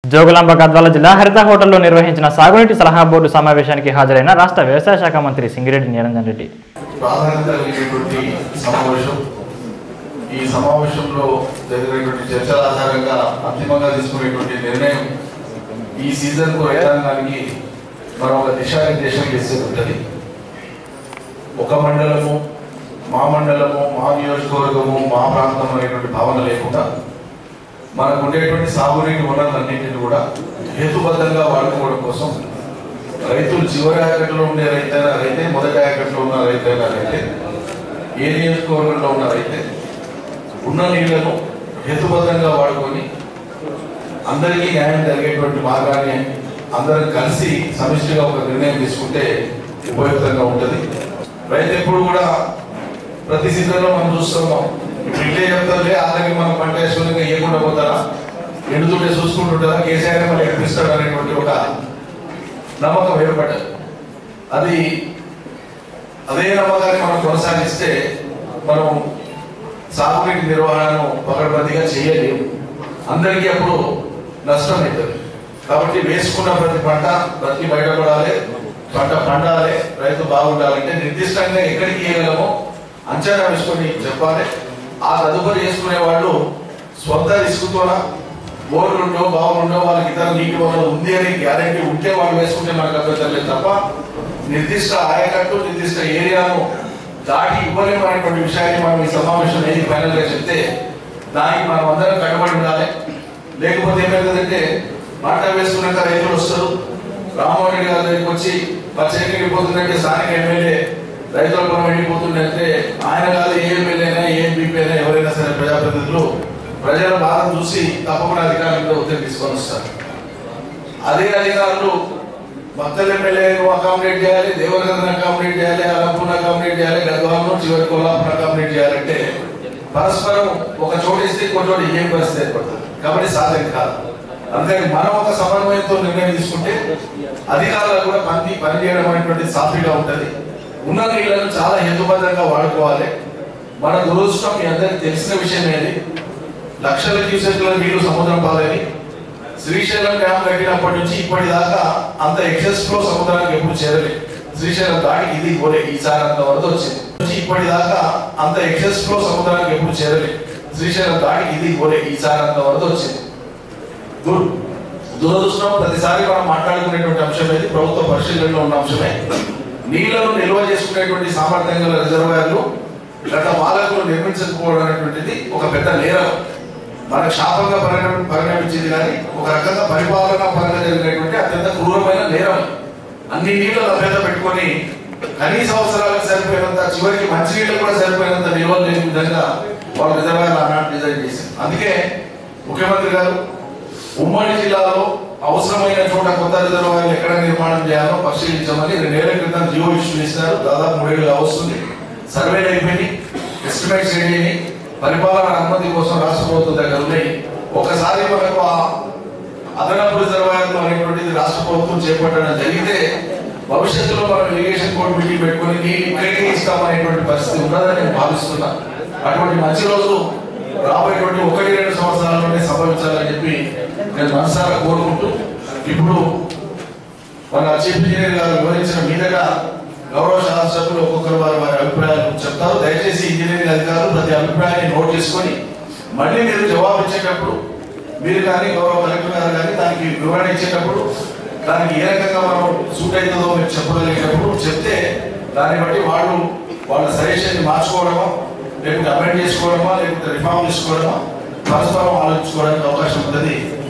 జోగులాంబ గద్వాల జిల్లా హరిత హోటల్లో నిర్వహించిన సాగునీటి సలహా బోర్డు సమావేశానికి హాజరైన రాష్ట్ర వ్యవసాయ శాఖ మంత్రి సింగిరెడ్డి నిరంజన్ రెడ్డి ప్రాధాన్యత కలిగినటువంటి సమావేశం ఈ సమావేశంలో జరిగినటువంటి చర్చల ఆధారంగా అంతిమంగా తీసుకునేటువంటి నిర్ణయం ఈ సీజన్ కు రైతాంగానికి మనం ఒక దిశానిర్దేశం చేసే ఉంటుంది ఒక మండలము మా మండలము మా నియోజకవర్గము మా ప్రాంతం అనేటువంటి భావన లేకుండా మనకు ఉండేటువంటి సాగునీటి వనరులన్నింటినీ కూడా హేతుబద్ధంగా వాడుకోవడం కోసం రైతులు చివరి ఆయకట్లో ఉండే రైతైనా రైతే మొదటి ఆయకట్లో ఉన్న రైతైనా రైతే ఏ నియోజకవర్గంలో ఉన్న రైతే ఉన్న నీళ్లను హేతుబద్ధంగా వాడుకొని అందరికీ న్యాయం జరిగేటువంటి మార్గాన్ని అందరం కలిసి సమిష్టిగా ఒక నిర్ణయం తీసుకుంటే ఉపయుక్తంగా ఉంటుంది రైతు ఎప్పుడు కూడా ప్రతి సీజన్లో మనం చూస్తున్నాం ఇప్పుడు ఇట్లే చెప్తారులే ఆల్రెడీ మనం పంట వేసుకుని వేయకుండా పోతారా ఎండుతుంటే చూసుకుంటుంటారా కేసీఆర్ మళ్ళీ ఎక్కిస్తాడు అనేటువంటి ఒక నమ్మకం ఏర్పడ్డది అది అదే నమ్మకాన్ని మనం కొనసాగిస్తే మనం సాగునీటి నిర్వహణను పకడ్బందీగా చేయలేము అందరికీ అప్పుడు నష్టం అవుతుంది కాబట్టి వేసుకున్న ప్రతి పంట ప్రతి బయటపడాలి పంట పండాలి రైతు బాగుండాలంటే నిర్దిష్టంగా ఎక్కడికి వేయగలమో అంచనా వేసుకొని చెప్పాలి ఆ తదుపరి చేసుకునే వాళ్ళు స్వంత రిస్కుతోన బోర్డులుండో బావులుండో వాళ్ళకి ఇతర నీటి వనరు ఉంది అని గ్యారంటీ ఉంటే వాళ్ళు వేసుకుంటే మనకు అభ్యంతరం లేదు తప్ప నిర్దిష్ట ఆయకట్టు నిర్దిష్ట ఏరియాను దాటి ఇవ్వలేము అనేటువంటి విషయాన్ని మనం ఈ సమావేశం ఏది ఫైనల్ గా చెప్తే దానికి మనం అందరం కట్టుబడి ఉండాలి లేకపోతే ఏమైతుందంటే పంట వేసుకున్నాక రైతులు వస్తారు రామ్మోహన్ రెడ్డి గారి దగ్గరికి వచ్చి పచ్చడికి వెళ్ళిపోతుందంటే స్థానిక ఎమ్మెల్యే రైతుల పొలం వెళ్ళిపోతుందంటే ఆయన కాదు ఏ ఎమ్మెల్యే అయినా ఏ ఎంపీ అయినా ఎవరైనా సరే ప్రజాప్రతినిధులు ప్రజల బాధను చూసి తప్పకుండా అధికారుల మీద ఒత్తిడి తీసుకొని వస్తారు అదే అధికారులు భక్తుల ఎమ్మెల్యేను అకామిడేట్ చేయాలి దేవరగంధను అకామిడేట్ చేయాలి అలంపూర్ణ అకామిడేట్ చేయాలి గద్వాలను చివరి కొల్లాపురం అకామిడేట్ చేయాలంటే పరస్పరం ఒక చోటు ఇస్తే ఇంకో చోటు ఏం పరిస్థితి ఏర్పడుతుంది కాబట్టి సాధ్యం కాదు అందుకని మనం ఒక సమన్వయంతో నిర్ణయం తీసుకుంటే అధికారులు కూడా పని పని చేయడం అనేటువంటి సాఫీగా ఉంటుంది ఉన్న నీళ్లను చాలా హేతుబద్ధంగా వాడుకోవాలి మన దురదృష్టం మీ అందరికి తెలిసిన విషయం ఏది లక్షల క్యూసెక్ల నీళ్లు సముద్రం పాలని శ్రీశైలం డ్యామ్ కట్టినప్పటి నుంచి ఇప్పటిదాకా అంత ఎక్సెస్ ఫ్లో సముద్రానికి ఎప్పుడు చేరలేదు శ్రీశైలం దాటి ఇది పోలే ఈసారి అంత వరద వచ్చింది నుంచి ఇప్పటిదాకా అంత ఎక్సెస్ ఫ్లో సముద్రానికి ఎప్పుడు చేరలేదు శ్రీశైలం దాటి ఇది పోలే ఈసారి అంత వరద వచ్చింది దుర్- దురదృష్టం ప్రతిసారి మనం మాట్లాడుకునేటువంటి అంశం ఏది ప్రభుత్వ పరిశీలనలో ఉన్న అంశమే నీళ్లను నిల్వ చేసుకునేటువంటి సామర్థ్యం గల రిజర్వాయర్లు గత పాలకులు నిర్మించకపోవడం అనేటువంటిది ఒక పెద్ద నేరం మనకు శాపంగా పరిణామం పరిణమించింది కానీ ఒక రకంగా పరిపాలన పరంగా జరిగినటువంటి అత్యంత క్రూరమైన నేరం అన్ని నీళ్ల లభ్యత పెట్టుకొని కనీస అవసరాలకు సరిపోయినంత చివరికి మంచి నీళ్ళు కూడా సరిపోయినంత నిల్వలు లేని విధంగా వాళ్ళు రిజర్వాయర్లు ఆనాడు డిజైన్ చేశారు అందుకే ముఖ్యమంత్రి గారు ఉమ్మడి జిల్లాలో అవసరమైన చోట కొత్త రిజర్వాయర్లు ఎక్కడ నిర్మాణం చేయాలో పరిశీలించమని రెండేళ్ల క్రితం జియో ఇష్యూ చేసినారు దాదాపు మూడేళ్ళు వస్తుంది సర్వేలు అయిపోయి ఎస్టిమేట్స్ రెడీ పరిపాలన అనుమతి కోసం రాష్ట్ర ప్రభుత్వం దగ్గర ఉన్నాయి ఒకసారి మనకు ఆ అదనపు రిజర్వాయర్లు అనేటువంటిది రాష్ట్ర ప్రభుత్వం చేపట్టడం జరిగితే భవిష్యత్తులో మనం ఇరిగేషన్ బోర్డు మీటింగ్ పెట్టుకొని నీళ్ళు ఇక్కడికే ఇస్తామనేటువంటి పరిస్థితి ఉన్నదని నేను భావిస్తున్నా అటువంటి మంచి రోజు రాబోయేటువంటి ఒకటి రెండు సంవత్సరాల్లోనే సంభవించాలని చెప్పి నేను మనసారా కోరుకుంటూ ఇప్పుడు మన చీఫ్ ఇంజనీర్ గారు వివరించిన మీదగా గౌరవ శాసనసభ్యులు ఒక్కొక్కరు వారి వారి అభిప్రాయాలు చెప్తారు దయచేసి ఇంజనీరింగ్ అధికారులు ప్రతి అభిప్రాయాన్ని నోట్ చేసుకొని మళ్ళీ మీరు జవాబు ఇచ్చేటప్పుడు మీరు కానీ గౌరవ కలెక్టర్ గారు కానీ దానికి వివరణ ఇచ్చేటప్పుడు దానికి ఏ రకంగా మనం సూట్ అవుతుందో మీరు చెప్పగలిగేటప్పుడు చెప్తే దాన్ని బట్టి వాళ్ళు వాళ్ళ సజెషన్ మార్చుకోవడమా లేకపోతే అమెండ్ చేసుకోవడమా లేకపోతే రిఫార్మ్ చేసుకోవడమా పరస్పరం ఆలోచించుకోవడానికి అవకాశం ఉంటుంది